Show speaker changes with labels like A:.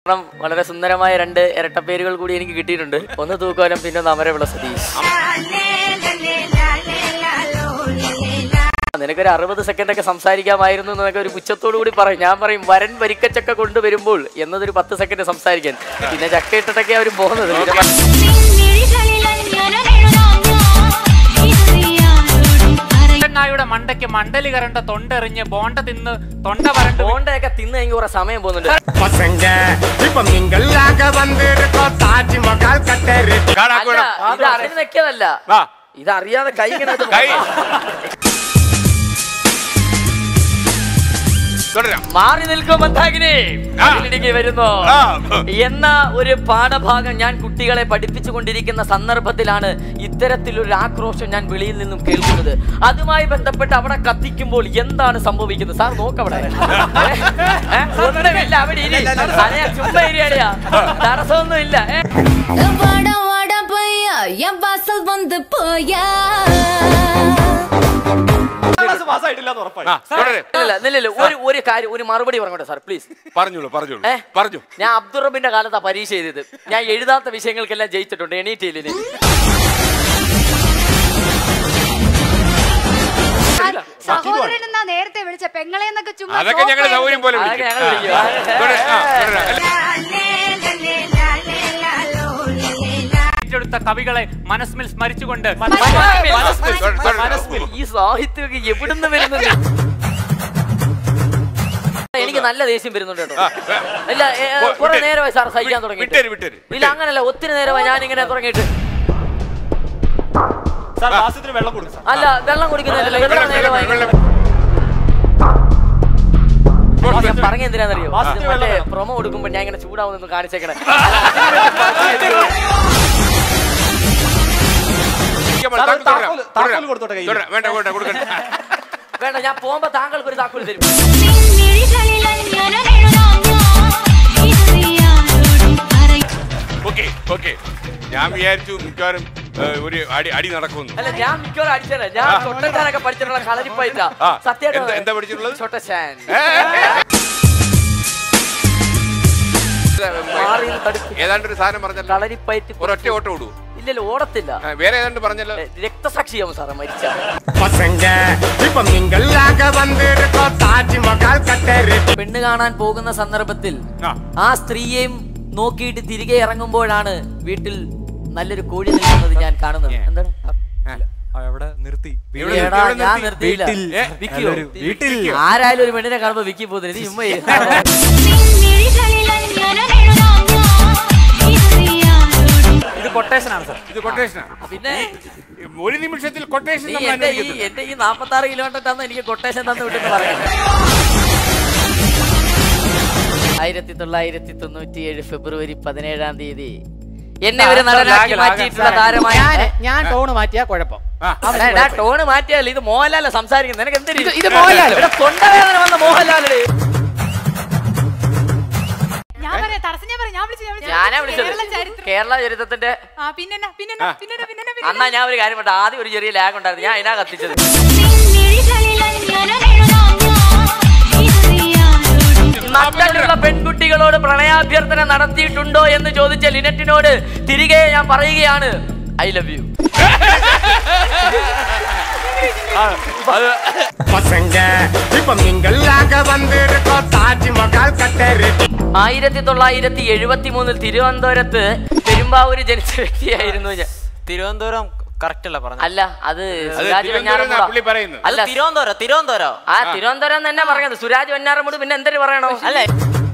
A: കാരണം വളരെ സുന്ദരമായ രണ്ട് ഇരട്ടപ്പേരുകൾ കൂടി എനിക്ക് കിട്ടിയിട്ടുണ്ട് ഒന്ന് തൂക്കോലം പിന്നെ ഒന്ന് അമരവിള സതീഷ് നിനക്കൊരു അറുപത് സെക്കൻഡ് ഒക്കെ സംസാരിക്കാമായിരുന്നു എന്നൊക്കെ ഒരു പുച്ഛത്തോടു കൂടി പറയും ഞാൻ പറയും വരൻ വരിക്കച്ചക്ക കൊണ്ടുവരുമ്പോൾ എന്നതൊരു പത്ത് സെക്കൻഡ് സംസാരിക്കാൻ പിന്നെ ചക്ക ഇട്ടിട്ടൊക്കെ അവർ പോകുന്നത് പിന്നെ
B: നായുടെ മണ്ടയ്ക്ക് മണ്ടലി കരണ്ട തൊണ്ടെറിഞ്ഞ് ബോണ്ട തിന്ന് തൊണ്ട വരണ്ട്
A: ബോണ്ടയൊക്കെ തിന്ന് എനിക്ക് കുറെ സമയം പോകുന്നുണ്ട്
C: பசங்க இப்ப நீங்களாக வந்திருக்கோம் தாஜ்மஹால் கட்டருக்கு
A: അല്ല
D: കാടാക്കൂടം
A: ഇത് അറിഞ്ഞു വെക്കിയതല്ല
D: വാ
A: ഇത് അറിയാതെ കൈ ഇങ്ങനെ അത്
D: കൈ തുടരാം
A: മാറി നിൽക്കും മന്ദാകിനി
D: ആ.
A: അതിലിടുങ്ങി വരുന്നു
D: ആ.
A: എന്ന ഒരു പാഠഭാഗം ഞാൻ കുട്ടികളെ പഠിപ്പിച്ചു കൊണ്ടിരിക്കുന്ന സന്ദർഭത്തിലാണ് ഇത്തരത്തിലൊരു ആക്രോശം ഞാൻ വെളിയിൽ നിന്നും കേൾക്കുന്നത് അതുമായി ബന്ധപ്പെട്ട് അവിടെ കത്തിക്കുമ്പോൾ എന്താണ് സംഭവിക്കുന്നത് സാർ നോക്കവിടെ ഏ? ഒന്നുമില്ല അവിടെ ഇരി. അതെ, ചുമ്മാ ഇരിയാടിയാ തടസ്സമൊന്നും ഇല്ല ഏ?
E: வாடா வாடா பையா என் வாசல் வந்து போயா
D: ആ തുടരെ
A: ഇല്ല, ഇല്ല, ഇല്ല, ഒരു ഒരു കാര്യം ഒരു മറുപടി പറഞ്ഞോട്ടെ സാർ പ്ലീസ്
D: പറഞ്ഞോളൂ പറഞ്ഞോളൂ
A: ഏ?
D: പറഞ്ഞു
A: ഞാൻ അബ്ദുറബിന്റെ കാലത്താ പരീക്ഷ എഴുതിയത് ഞാൻ എഴുതാത്ത വിഷയങ്ങൾക്കെല്ലാം ജയിച്ചിട്ടുണ്ട് എണീറ്റില്ലേ
F: സഹോദരൻ എന്നാ നേരത്തെ വിളിച്ച പെങ്ങളെ എന്നൊക്കെ ചുമ്മാ
D: അതൊക്കെ ഞങ്ങൾ
F: സോഫയിൽ
D: സൗകര്യം പോലെ
A: അതൊക്കെ
D: വിളിക്കും.
A: ഞങ്ങൾ വിളിക്കും.
D: ആ, തുടരെ, ആ, തുടരെ. അല്ല,
B: ഏറ്റെടുത്ത കവികളെ മനസ്സിൽ സ്മരിച്ചുകൊണ്ട്
D: തുടരെ, തുടരെ.
A: ഈ സാഹിത്യമൊക്കെ എവിടുന്ന് വരുന്നത് എനിക്ക് നല്ല ദേഷ്യം വരുന്നുണ്ട് കേട്ടോ ഇല്ല ഏ, ഏ,
D: ഓ,
A: കുറെ
D: വിട്ടേര്.
A: നേരമായി സാർ സഹിക്കാൻ തുടങ്ങി
D: വിട്ടേര്, വിട്ടേര്,
A: ഇല്ല
D: വിട്ടേര്.
A: അങ്ങനല്ല ഒത്തിരി നേരമായി ഞാൻ ഇങ്ങനെ തുടങ്ങിയിട്ട് അല്ല വെള്ളം കുടിക്കുന്നില്ല എത്ര
D: വെള്ളം,
A: നേരമായി
D: വെള്ളം,
A: ഇങ്ങനെ-
D: വെള്ളം.
A: ഞാൻ പറഞ്ഞ എന്തിനാന്നറിയോ ഇത് മറ്റേ പ്രൊമോ കൊടുക്കുമ്പോ ഞാൻ ഇങ്ങനെ ചൂടാവുന്നു കാണിച്ചേക്കണേ
D: ഇരിക്കാൻ പാടില്ല, താങ്കൾ തുടരാം. തുടരാം. വേണ്ട വേണ്ട കൊടുക്കണ്ട
A: വേണ്ട ഞാൻ പോകുമ്പോ താങ്കൾക്ക് ഒരു താക്കോൽ തരും
D: ഓക്കെ ഓക്കെ ഞാൻ വിചാരിച്ചു മിക്കവാറും ഏ, ഒരു അടി അടി നടക്കുമെന്ന്
A: അല്ല ഞാൻ മിക്കവാറും അടിച്ചതല്ല ഞാൻ തൊട്ടച്ചാനൊക്കെ പഠിച്ചിട്ടുള്ള കളരിപ്പായിട്ടാ
D: ആ. എന്താ-
A: സത്യമായിട്ട്
D: എന്താ പഠിച്ചിട്ടുള്ളത്?
A: ചൊട്ടച്ചാൻ
D: ഏ,
A: മാറി നിന്ന് തടുക്കും.
D: ഏതാണ്ട് ഒരു സാധനം പറഞ്ഞല്ലോ
A: കളരിപ്പയറ്റ്
D: ഒരൊറ്റ ഓട്ടം ഓടൂ
A: ഇല്ലല്ലോ ഓടത്തില്ല
D: ആ, വേറെ ഏതാണ്ട് പറഞ്ഞല്ലോ
A: ഏ, രക്തസാക്ഷിയാവും സാറേ മരിച്ച
C: பசங்க இப்ப நீங்களாக வந்திருக்கோம் தாஜ்மஹால் கட்டருக்கு
A: പെണ്ണ് കാണാൻ പോകുന്ന സന്ദർഭത്തിൽ
D: ആ.
A: ആ സ്ത്രീയെയും നോക്കിയിട്ട് തിരികെ ഇറങ്ങുമ്പോഴാണ് വീട്ടിൽ നല്ലൊരു കോഴി നിൽക്കുന്നത് ഞാൻ കാണുന്നത് എന്താണ്
G: അവിടെ നിർത്തി
D: എവിടെ
A: എടാ,
D: നിർത്തി? എവിടെ
A: ഞാൻ
D: നിർത്തി?
A: നിർത്തിയില്ല
G: വീട്ടിൽ.
D: ഏ,
A: വിക്കിയോ?
G: നല്ലൊരു വീട്ടിൽ.
A: ആരായാലും ഒരു പെണ്ണിനെ കാണുമ്പോ വിക്കി പോകുന്നില്ല നീ ഉമ്മ
B: ഇത് കൊട്ടേഷനാണ് സാർ
D: ഇത് കൊട്ടേഷനാണ്
A: പിന്നെ
D: ഒരു നിമിഷത്തിൽ കൊട്ടേഷൻ
A: നീ
D: നമ്മൾ
A: എന്റെ ഈ
D: അനുവദിക്കത്തില്ല.
A: എന്റെ ഈ നാപ്പത്തി ആറ് കിലോമീറ്റർ തന്ന് എനിക്ക് കൊട്ടേഷൻ തന്നു വിട്ടെന്ന് പറയുന്നത് ആയിരത്തി തൊള്ളായിരത്തി തൊണ്ണൂറ്റി ഏഴ് ഫെബ്രുവരി പതിനേഴാം തീയതി എന്നെ ഒരു നടനാക്കി മാറ്റിയിട്ടുള്ള താരമായ
H: ഞാൻ ടോണ് മാറ്റിയാ കുഴപ്പം
D: ആ,
A: ടോണ് മാറ്റിയല്ല ഇത് മോഹൻലാല സംസാരിക്കുന്നത് നിനക്ക് എന്തിനു ഇത് മോഹൻലാൽ തൊണ്ടവേദന വന്ന മോഹൻലാലേ
F: ഞാൻ പറയാം തടസ്സം ഞാൻ പറയാം ഞാൻ വിളിച്ചു ഞാൻ വിളിച്ചു.
A: ഞാനാ വിളിച്ചത്
F: കേരള ചരിത്രം
A: കേരള ചരിത്രത്തിന്റെ
F: ആ പിന്നെന്നാ പിന്നെന്നാ പിന്നെന്നാ പിന്നെന്നാ
A: അന്നാ ഞാൻ ഒരു കാര്യം പറഞ്ഞു ആദ്യം ഒരു ചെറിയ ലാഗ് ഉണ്ടായിരുന്നു ഞാൻ അതിനാ കത്തിച്ചത് നട്ടലുള്ള പെൺകുട്ടികളോട് പ്രണയാഭ്യർത്ഥന നടത്തിയിട്ടുണ്ടോ എന്ന് ചോദിച്ച ലിനറ്റിനോട് തിരികെ ഞാൻ പറയുകയാണ് ഐ ലവ് യു
C: பசங்க இப்ப நீங்களாக வந்திருக்கோம் தாஜ்மஹால் கட்டருக்கு
A: ആയിരത്തി തൊള്ളായിരത്തി എഴുപത്തി മൂന്നിൽ തിരുവനന്തപുരത്ത് പെരുമ്പാവൂര് ജനിച്ച വ്യക്തിയായിരുന്നു ഞാൻ
G: തിരുവനന്തപുരം കറക്റ്റ് അല്ല പറഞ്ഞത്
A: അല്ല അത്
D: അത്
A: സുരാജ്
D: തിരുവനന്തപുരം എന്നാ
A: വെഞ്ഞാറമൂട്
D: പുള്ളി പറയുന്നത്
A: അല്ല
G: തിരുവനന്തപുരം തിരുവനന്തപുരം
A: ആ തിരുവനന്തപുരം തന്നെ പറഞ്ഞത് സുരാജ് വെഞ്ഞാറമൂട് പിന്നെ എന്തൊരു പറയണോ
G: അല്ലേ